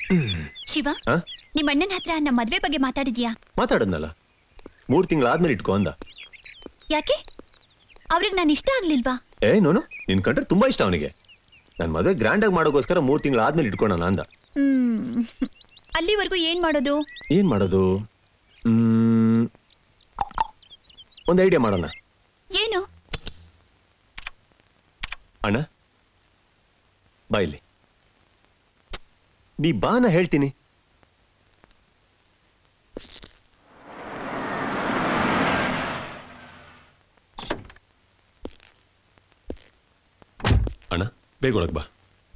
ಶಿವ ಹಾ ನಿಮ್ಮ ಅಣ್ಣನ ಹತ್ರ ನಮ್ಮ ಮದ್ವೆ ಬಗ್ಗೆ ಮಾತಾಡಿದ್ಯಾ ಮಾತಾಡದ್ನಲ್ಲ ಮೂರ್ ತಿಂಗಳಾದ್ಮೇಲೆ ಇಟ್ಕೋ ಅಂದ ಯಾಕೆ ಅವ್ರಿಗೆ ನಾನು ಇಷ್ಟ ಆಗ್ಲಿಲ್ವಾ ಏ ನೋನು ನಿನ್ ಕಂಡ್ರೆ ತುಂಬಾ ಇಷ್ಟ ಅವನಿಗೆ ನನ್ ಮದುವೆ ಗ್ರ್ಯಾಂಡ್ ಆಗಿ ಮಾಡೋಗೋಸ್ಕರ ಮೂರ್ ತಿಂಗಳಾದ್ಮೇಲೆ ಇಟ್ಕೊಳಣ ಅಂದ ಹ್ಮ್ ಅಲ್ಲಿವರೆಗೂ ಏನ್ ಮಾಡೋದು ಏನ್ ಮಾಡೋದು ಹ್ಮ್ ಒಂದ್ ಐಡಿಯಾ ಮಾಡೋಣ ಏನು ಅಣ್ಣ ಬಾ ಇಲ್ಲಿ ನೀ ಬಾನ ಹೇಳ್ತೀನಿ ಅಣ್ಣ ಬೇಗ ಒಳಗ್ ಬಾ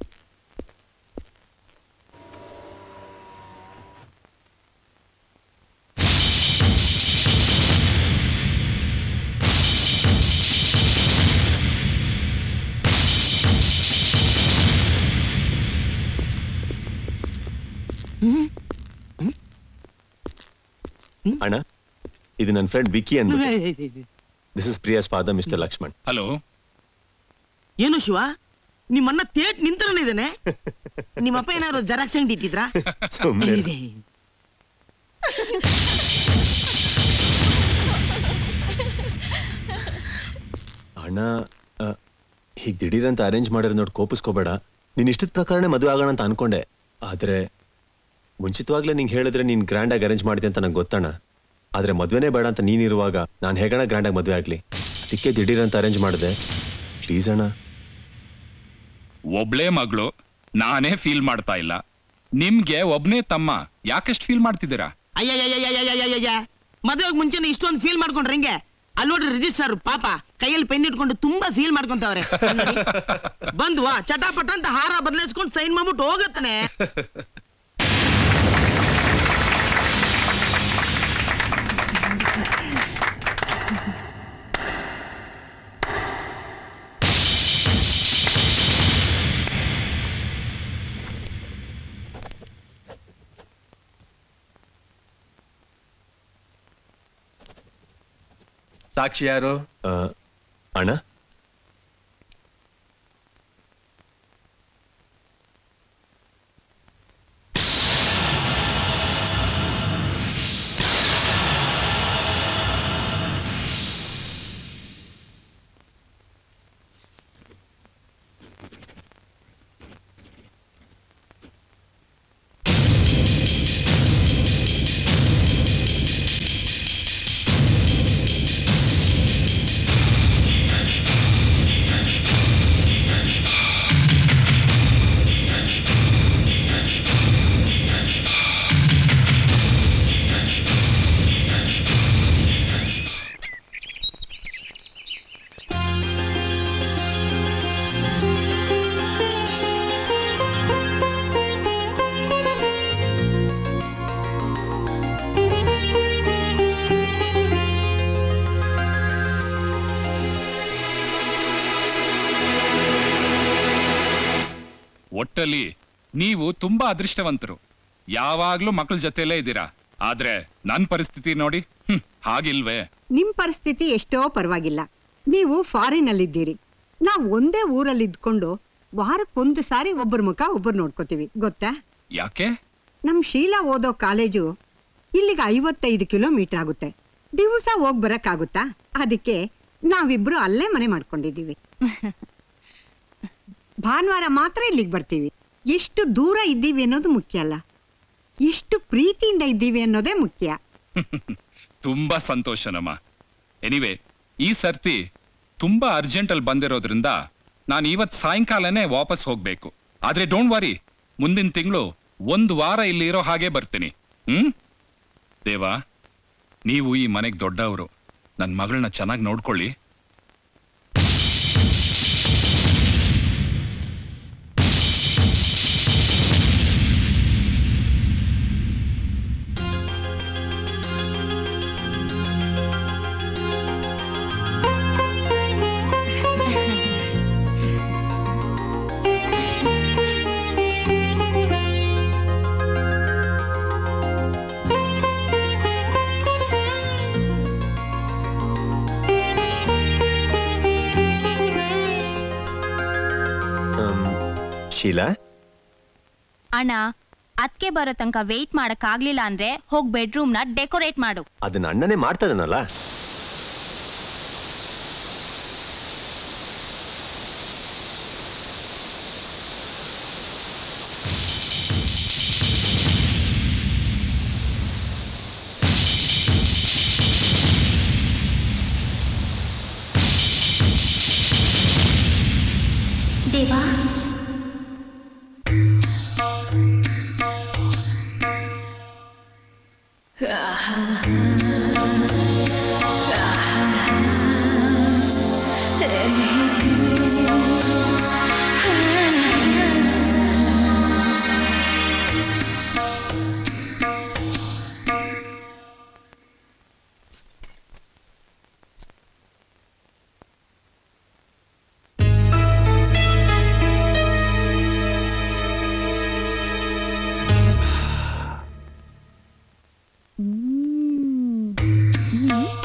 ಅಣ್ಣ ಇದು ನನ್ನ ಫ್ರೆಂಡ್ ವಿಕಿ ಅಂತ this is Priya's father mister Lakshman hello ಏನು ಶಿವ ನಿಮ್ಮನ್ನ ತೇಟ್ ನಿಂತರನೇ ಇದ್ದಾನೆ ನಿಮ್ಮಪ್ಪ ಏನಾದ್ರು ಜೆರಾಕ್ಸ್ ಅಂಗಡಿ ಇಟ್ಟಿದ್ರಾ ಸುಮ್ಮನೆ ಇದೆ. ಅಣ್ಣ ಆ, ಹೀಗ್ ದಿಢೀರಂತ ಅರೇಂಜ್ ಮಾಡಿರೋ ನೋಡಿ ಕೋಪಿಸ್ಕೋಬೇಡ ನೀನ್ ಇಷ್ಟದ ಪ್ರಕಾರನೇ ಮದುವೆ ಆಗೋಣ ಅಂತ ಅನ್ಕೊಂಡೆ ಆದ್ರೆ ಮುಂಚಿತವಾಗ್ಲೇ ನಿಂಗೆ ಹೇಳಿದ್ರೆ ನೀನ್ ಗ್ರ್ಯಾಂಡ್ ಆಗಿ ಅರೇಂಜ್ ಮಾಡ್ತೀನಿ ಅಂತ ನಂಗೆ ಗೊತ್ತಣ್ಣ ಆದ್ರೆ ಮದ್ವೆನೇ ಬೇಡ ಅಂತ ನೀನಿರುವಾಗ ನಾನು ಹೇಗಣ ಗ್ರ್ಯಾಂಡ್ ಆಗಿ ಮದುವೆ ಆಗ್ಲಿ ಅದಕ್ಕೆ ದಿಢೀರಂತ ಅರೇಂಜ್ ಮಾಡಿದೆ ಪ್ಲೀಸ್ ಅಣ್ಣ ಒಬ್ಳೇ ಮಗಳು ನಾನೇ ಫೀಲ್ ಮಾಡ್ತಾ ಇಲ್ಲ ನಿಮ್ಗೆ ಒಬ್ನೇ ತಮ್ಮ ಯಾಕಷ್ಟು ಫೀಲ್ ಮಾಡ್ತಿದ್ದೀರಾ ಅಯ್ಯಯ್ಯಯ್ಯಯ್ಯಯ್ಯಯ್ಯಯ್ಯ ಮದುವೆಗೆ ಮುಂಚೆನೆ ಇಷ್ಟೊಂದು ಫೀಲ್ ಮಾಡ್ಕೊಂಡ್ರೆ ಹೆಂಗೆ ಅಲ್ಲಿ ನೋಡ್ರಿ ರಿಜಿಸ್ಟರ್ ಪಾಪ ಕೈಯಲ್ಲಿ ಪೆನ್ ಇಟ್ಕೊಂಡು ತುಂಬಾ ಫೀಲ್ ಮಾಡ್ಕೊಂತವ್ರೆ ನೋಡಿ. ಬಂದ್ವಾ ಚಟಾಪಟ ಅಂತ ಹಾರ ಬದಲಾಯಿಸ್ಕೊಂಡು ಸೈನ್ ಮಾಡ್ಬಿಟ್ಟು ಹೋಗತ್ತಾನೆ ಸಾಕ್ಷಿ ಯಾರು ಆ, ಅಣ್ಣ ಒಟ್ಟಲ್ಲಿ ನೀವು ತುಂಬಾ ಅದೃಷ್ಟವಂತರು ಯಾವಾಗ್ಲೂ ಮಕ್ಕಳ ಜೊತೆಲೇ ಇದ್ದೀರಾ ಆದ್ರೆ ನನ್ ಪರಿಸ್ಥಿತಿ ನೋಡಿ ಹ್ಮ್ ಹಾಗಿಲ್ವೇ ನಿಮ್ ಪರಿಸ್ಥಿತಿ ಎಷ್ಟೋ ಪರವಾಗಿಲ್ಲ ನೀವು ಫಾರಿನ್ ಅಲ್ಲಿದ್ದೀರಿ ನಾವು ಒಂದೇ ಊರಲ್ಲಿ ಇದ್ಕೊಂಡು ವಾರಕ್ಕೊಂದು ಸಾರಿ ಒಬ್ಬರ ಮುಖ ಒಬ್ಬರು ನೋಡ್ಕೋತೀವಿ ಗೊತ್ತಾ ಯಾಕೆ ನಮ್ ಶೀಲಾ ಓದೋ ಕಾಲೇಜು ಇಲ್ಲಿಗೆ ಐವತ್ತೈದು ಕಿಲೋಮೀಟರ್ ಆಗುತ್ತೆ ದಿವಸ ಹೋಗ್ ಬರಕ್ಕಾಗುತ್ತಾ ಅದಕ್ಕೆ ನಾವಿಬ್ರು ಅಲ್ಲೇ ಮನೆ ಮಾಡ್ಕೊಂಡಿದ್ದೀವಿ ಭಾನುವಾರ ಮಾತ್ರ ಇಲ್ಲಿಗೆ ಬರ್ತೀವಿ ಎಷ್ಟು ದೂರ ಇದ್ದೀವಿ ಅನ್ನೋದು ಮುಖ್ಯ ಅಲ್ಲ ಎಷ್ಟು ಪ್ರೀತಿಯಿಂದ ಇದ್ದೀವಿ ಅನ್ನೋದೇ ಮುಖ್ಯ ತುಂಬಾ ಸಂತೋಷನಮ್ಮ ಎನಿವೆ ಈ ಸರ್ತಿ ತುಂಬಾ ಅರ್ಜೆಂಟ್ ಅಲ್ಲಿ ಬಂದಿರೋದ್ರಿಂದ ನಾನು ಇವತ್ ಸಾಯಂಕಾಲನೇ ವಾಪಸ್ ಹೋಗ್ಬೇಕು ಆದ್ರೆ ಡೋಂಟ್ ವರಿ ಮುಂದಿನ ತಿಂಗಳು ಒಂದು ವಾರ ಇಲ್ಲಿ ಇರೋ ಹಾಗೆ ಬರ್ತೀನಿ ಹ್ಮ್ ದೇವಾ ನೀವು ಈ ಮನೆಗೆ ದೊಡ್ಡವರು ನನ್ನ ಮಗಳನ್ನ ಚೆನ್ನಾಗಿ ನೋಡ್ಕೊಳ್ಳಿ ಆಮ್, ಶೀಲಾ ಅಣ್ಣ ಅದಕ್ಕೆ ಬರೋ ತನಕ ವೆಯ್ಟ್ ಮಾಡಕ್ ಆಗ್ಲಿಲ್ಲ ಅಂದ್ರೆ ಹೋಗ್ ಬೆಡ್ರೂಮ್ ನ ಡೆಕೋರೇಟ್ ಮಾಡು ಅದನ್ನ ಅಣ್ಣನೇ ಮಾಡ್ತಾ ಇದ್ದಾನಲ್ಲ ದೇವಾ ಹ್ಮ್. ಹ್ಮ್.